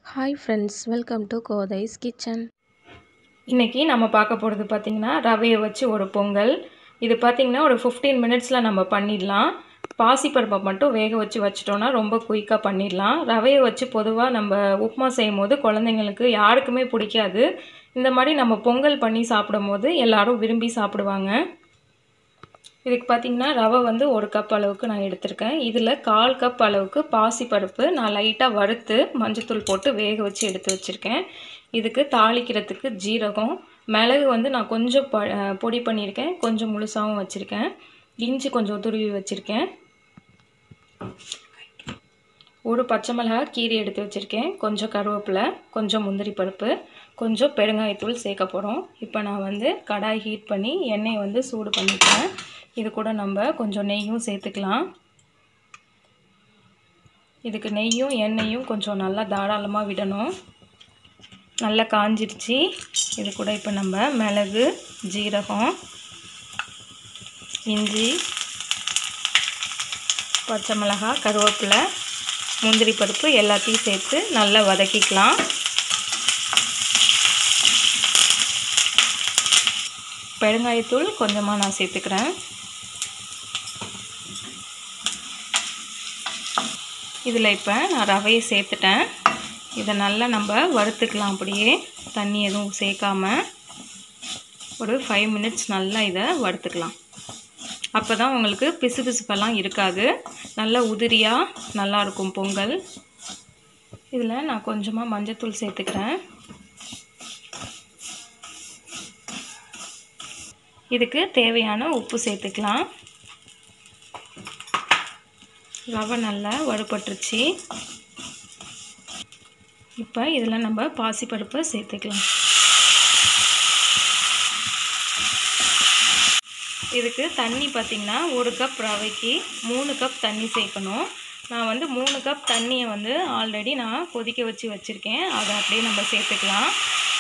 hi friends welcome to Kothai's kitchen இன்றைக்கி நம்ம பார்க்க போகிறது பார்த்திங்கன்னா ரவையை வச்சு ஒரு பொங்கல் இது பார்த்திங்கன்னா ஒரு ஃபிஃப்டீன் மினிட்ஸில் நம்ம பண்ணிடலாம் பாசிப்பருப்பை மட்டும் வேக வச்சு வச்சிட்டோன்னா ரொம்ப குயிக்காக பண்ணிடலாம் ரவையை வச்சு பொதுவாக நம்ம உப்புமா செய்யும் போது குழந்தைங்களுக்கு யாருக்குமே பிடிக்காது இந்த மாதிரி நம்ம பொங்கல் பண்ணி சாப்பிடும் போது எல்லோரும் விரும்பி சாப்பிடுவாங்க இதுக்கு பார்த்திங்கன்னா ரவை வந்து ஒரு கப் அளவுக்கு நான் எடுத்திருக்கேன் இதில் கால் கப் அளவுக்கு பாசிப்பருப்பு நான் லைட்டாக வறுத்து மஞ்சத்தூள் போட்டு வேக வச்சு எடுத்து வச்சுருக்கேன் இதுக்கு தாளிக்கிறதுக்கு ஜீரகம் மிளகு வந்து நான் கொஞ்சம் ப பொடி பண்ணியிருக்கேன் கொஞ்சம் முழுசாகவும் வச்சுருக்கேன் இஞ்சி கொஞ்சம் துருவி வச்சுருக்கேன் ஒரு பச்சை மிளகா கீரி எடுத்து வச்சுருக்கேன் கொஞ்சம் கருவேப்பிலை கொஞ்சம் முந்திரி பருப்பு கொஞ்சம் பெருங்காயத்தூள் சேர்க்க போகிறோம் இப்போ நான் வந்து கடாய் ஹீட் பண்ணி எண்ணெய் வந்து சூடு பண்ணிட்டேன் இது கூட நம்ம கொஞ்சம் நெய்யும் சேர்த்துக்கலாம் இதுக்கு நெய்யும் எண்ணெயும் கொஞ்சம் நல்லா தாராளமாக விடணும் நல்லா காஞ்சிருச்சு இது கூட இப்போ நம்ம மிளகு ஜீரகம் இஞ்சி பச்சை மிளகாய் கருவேப்பிலை முந்திரி பருப்பு எல்லாத்தையும் சேர்த்து நல்லா வதக்கிக்கலாம் பெருங்காயத்தூள் கொஞ்சமாக நான் சேர்த்துக்கிறேன் இதில் இப்போ நான் ரவையை சேர்த்துட்டேன் இதை நல்லா நம்ம வறுத்துக்கலாம் அப்படியே தண்ணி எதுவும் சேர்க்காம ஒரு ஃபைவ் மினிட்ஸ் நல்லா இதை வறுத்துக்கலாம் அப்போ தான் உங்களுக்கு பிசு பிசுப்பெல்லாம் இருக்காது நல்லா உதிரியாக நல்லாயிருக்கும் பொங்கல் இதில் நான் கொஞ்சமாக மஞ்சத்தூள் சேர்த்துக்கிறேன் இதுக்கு தேவையான உப்பு சேர்த்துக்கலாம் ரவை நல்லா வறுபட்டுருச்சு இப்போ இதில் நம்ம பாசிப்பருப்பை சேர்த்துக்கலாம் இதுக்கு தண்ணி பார்த்திங்கன்னா ஒரு கப் ரவைக்கு மூணு கப் தண்ணி சேர்க்கணும் நான் வந்து மூணு கப் தண்ணியை வந்து ஆல்ரெடி நான் கொதிக்க வச்சு வச்சுருக்கேன் அதை அப்படியே நம்ம சேர்த்துக்கலாம்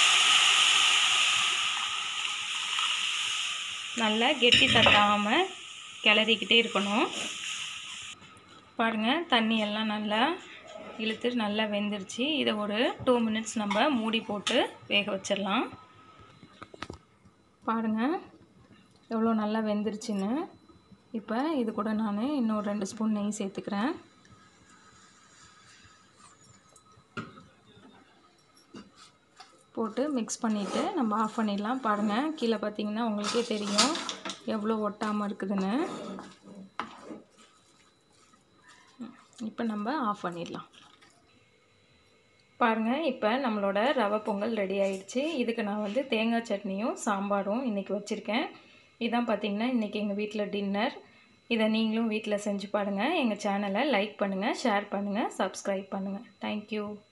நல்லா கெட்டி தட்டாமல் கிளறிக்கிட்டே இருக்கணும் பாருங்கள் தண்ணி எல்லாம் நல்லா இழுத்து நல்லா வெந்துருச்சு இதை ஒரு டூ மினிட்ஸ் நம்ம மூடி போட்டு வேக வச்சிடலாம் பாருங்கள் எவ்வளோ நல்லா வெந்துருச்சுன்னு இப்போ இது கூட நான் இன்னும் ரெண்டு ஸ்பூன் நெய் சேர்த்துக்கிறேன் போட்டு மிக்ஸ் பண்ணிவிட்டு நம்ம ஆஃப் பண்ணிடலாம் பாருங்கள் கீழே பார்த்தீங்கன்னா உங்களுக்கே தெரியும் எவ்வளோ ஒட்டாமல் இருக்குதுன்னு இப்போ நம்ம ஆஃப் பண்ணிடலாம் பாருங்கள் இப்போ நம்மளோட ரவை பொங்கல் ரெடி ஆயிடுச்சு இதுக்கு நான் வந்து தேங்காய் சட்னியும் சாம்பாரும் இன்றைக்கி வச்சுருக்கேன் இதான் பார்த்திங்கன்னா இன்றைக்கி எங்கள் வீட்டில் டின்னர் இதை நீங்களும் வீட்டில் செஞ்சு பாருங்கள் எங்கள் சேனலை லைக் பண்ணுங்கள் ஷேர் பண்ணுங்கள் சப்ஸ்கிரைப் பண்ணுங்கள் தேங்க்யூ